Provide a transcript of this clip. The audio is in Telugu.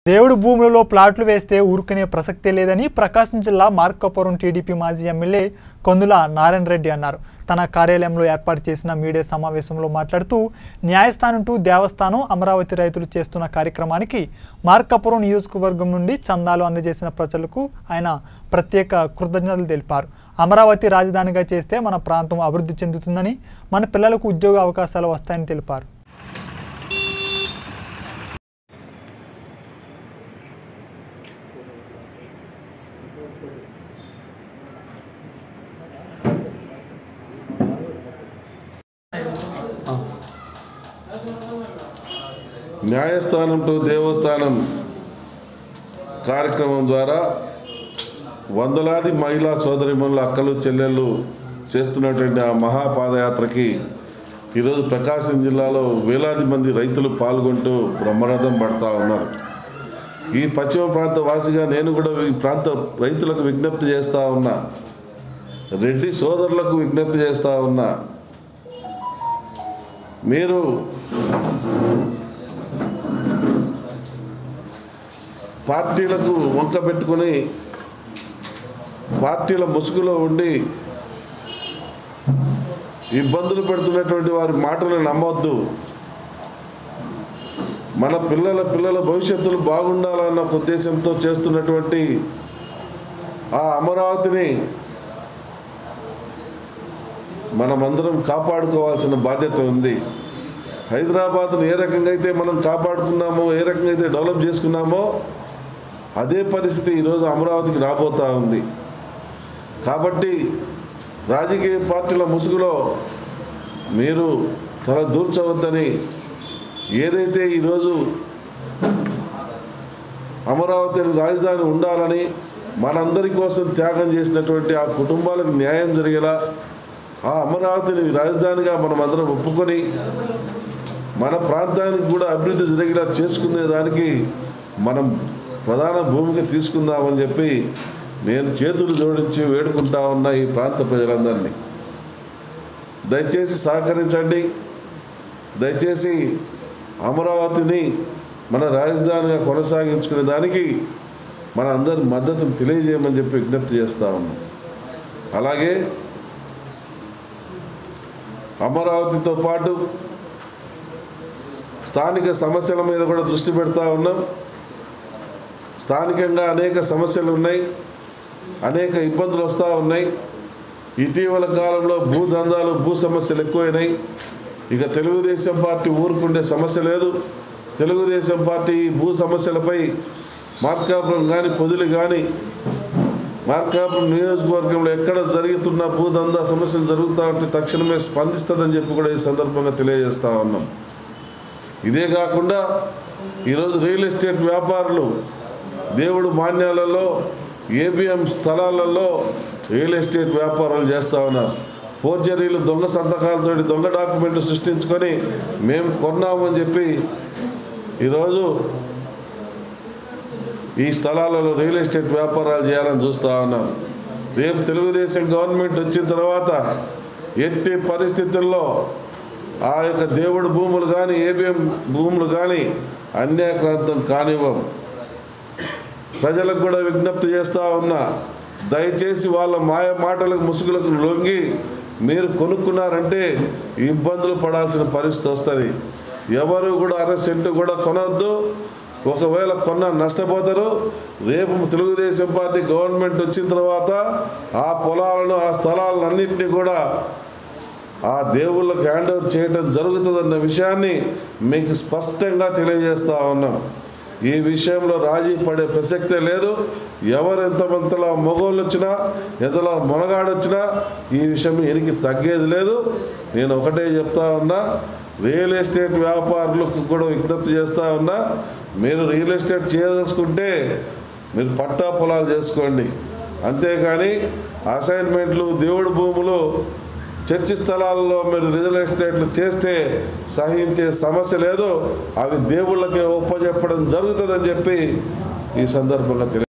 దేవుడు భూములలో ప్లాట్లు వేస్తే ఊరుకునే ప్రసక్తే లేదని ప్రకాశం జిల్లా మార్కాపురం టీడీపీ మాజీ ఎమ్మెల్యే కొందుల నారాయణ రెడ్డి అన్నారు తన కార్యాలయంలో ఏర్పాటు చేసిన మీడియా సమావేశంలో మాట్లాడుతూ న్యాయస్థానం టు దేవస్థానం అమరావతి రైతులు చేస్తున్న కార్యక్రమానికి మార్కాపురం నియోజకవర్గం నుండి చందాలు అందజేసిన ప్రజలకు ఆయన ప్రత్యేక కృతజ్ఞతలు తెలిపారు అమరావతి రాజధానిగా చేస్తే మన ప్రాంతం అభివృద్ధి చెందుతుందని మన పిల్లలకు ఉద్యోగ అవకాశాలు వస్తాయని తెలిపారు న్యాయస్థానం టు దేవస్థానం కార్యక్రమం ద్వారా వందలాది మహిళా సోదరిమణుల అక్కలు చెల్లెళ్ళు చేస్తున్నటువంటి ఆ మహాపాదయాత్రకి ఈరోజు ప్రకాశం జిల్లాలో వేలాది మంది రైతులు పాల్గొంటూ బ్రహ్మరథం పడతా ఉన్నారు ఈ పశ్చిమ ప్రాంత వాసిగా నేను కూడా ఈ ప్రాంత రైతులకు విజ్ఞప్తి చేస్తూ ఉన్నా రెడ్డి సోదరులకు విజ్ఞప్తి చేస్తూ ఉన్నా మీరు పార్టీలకు వంక పెట్టుకొని పార్టీల ముసుగులో ఉండి ఇబ్బందులు పెడుతున్నటువంటి వారి మాటలు నమ్మొద్దు మన పిల్లల పిల్లల భవిష్యత్తులు బాగుండాలన్న ఒక ఉద్దేశంతో చేస్తున్నటువంటి ఆ అమరావతిని మనమందరం కాపాడుకోవాల్సిన బాధ్యత ఉంది హైదరాబాద్ను ఏ రకంగా అయితే మనం కాపాడుకున్నామో ఏ రకంగా అయితే డెవలప్ చేసుకున్నామో అదే పరిస్థితి ఈరోజు అమరావతికి రాబోతూ ఉంది కాబట్టి రాజకీయ పార్టీల ముసుగులో మీరు తల దూర్చవద్దని ఏదైతే ఈరోజు అమరావతి రాజధాని ఉండాలని మనందరి కోసం త్యాగం చేసినటువంటి ఆ కుటుంబాలకు న్యాయం జరిగేలా ఆ అమరావతిని రాజధానిగా మనం అందరం ఒప్పుకొని మన ప్రాంతానికి కూడా అభివృద్ధి జరిగేలా చేసుకునే దానికి మనం ప్రధాన భూమిక తీసుకుందామని చెప్పి నేను చేతులు జోడించి వేడుకుంటా ఉన్న ఈ ప్రాంత ప్రజలందరినీ దయచేసి సహకరించండి దయచేసి అమరావతిని మన రాజధానిగా కొనసాగించుకునే దానికి మన అందరి మద్దతును తెలియజేయమని చెప్పి విజ్ఞప్తి చేస్తా ఉన్నాం అలాగే అమరావతితో పాటు స్థానిక సమస్యల మీద కూడా దృష్టి పెడతా ఉన్నాం స్థానికంగా అనేక సమస్యలు ఉన్నాయి అనేక ఇబ్బందులు వస్తూ ఉన్నాయి ఇటీవల కాలంలో భూదందాలు భూ సమస్యలు ఎక్కువైనాయి ఇక తెలుగుదేశం పార్టీ ఊరుకుండే సమస్య లేదు తెలుగుదేశం పార్టీ ఈ భూ సమస్యలపై మార్కాపురం కానీ పొదిలి కానీ మార్కాపురం నియోజకవర్గంలో ఎక్కడ జరుగుతున్న భూదందా సమస్యలు జరుగుతూ ఉంటే తక్షణమే స్పందిస్తుందని చెప్పి కూడా ఈ సందర్భంగా తెలియజేస్తూ ఉన్నాం ఇదే కాకుండా ఈరోజు రియల్ ఎస్టేట్ వ్యాపారులు దేవుడు మాన్యాలలో ఏబిఎం స్థలాలలో రియల్ ఎస్టేట్ వ్యాపారాలు చేస్తూ ఉన్నారు ఫోర్జరీలు దొంగ సంతకాలతో దొంగ డాక్యుమెంట్లు సృష్టించుకొని మేము కొన్నామని చెప్పి ఈరోజు ఈ స్థలాలలో రియల్ ఎస్టేట్ వ్యాపారాలు చేయాలని చూస్తూ ఉన్నారు రేపు తెలుగుదేశం గవర్నమెంట్ వచ్చిన తర్వాత ఎట్టి పరిస్థితుల్లో ఆ యొక్క దేవుడు భూములు కానీ ఏబిఎం భూములు కానీ అన్యాక్రాంతం కానివ్వం ప్రజలకు కూడా విజ్ఞప్తి చేస్తూ ఉన్నా దయచేసి వాళ్ళ మాయ మాటలకు ముసుగులకు లొంగి మీరు కొనుక్కున్నారంటే ఇబ్బందులు పడాల్సిన పరిస్థితి వస్తుంది ఎవరు కూడా అర సెంటు కూడా కొనవద్దు ఒకవేళ కొన్న నష్టపోతారు రేపు తెలుగుదేశం పార్టీ గవర్నమెంట్ వచ్చిన తర్వాత ఆ పొలాలను ఆ స్థలాలన్నింటినీ కూడా ఆ దేవుళ్ళకి హ్యాండ్ ఓవర్ చేయడం జరుగుతుందన్న విషయాన్ని మీకు స్పష్టంగా తెలియజేస్తా ఉన్నాం ఈ విషయంలో రాజీ పడే ప్రసక్తే లేదు ఎవరు ఎంతమంతలా మగోళ్ళు వచ్చినా ఎంతలా మొనగాడు వచ్చినా ఈ విషయం ఎనికి తగ్గేది లేదు నేను ఒకటే చెప్తా ఉన్నా రియల్ ఎస్టేట్ వ్యాపారులకు కూడా విజ్ఞప్తి చేస్తూ ఉన్నా మీరు రియల్ ఎస్టేట్ చేయదలుచుకుంటే మీరు పట్టా పొలాలు చేసుకోండి అంతేకాని అసైన్మెంట్లు దేవుడి భూములు చర్చి స్థలాల్లో మీరు రియల్ ఎస్టేట్లు చేస్తే సహించే సమస్య లేదు అవి దేవుళ్ళకే ఒప్పజెప్పడం జరుగుతుందని చెప్పి ఈ సందర్భంగా తెలియ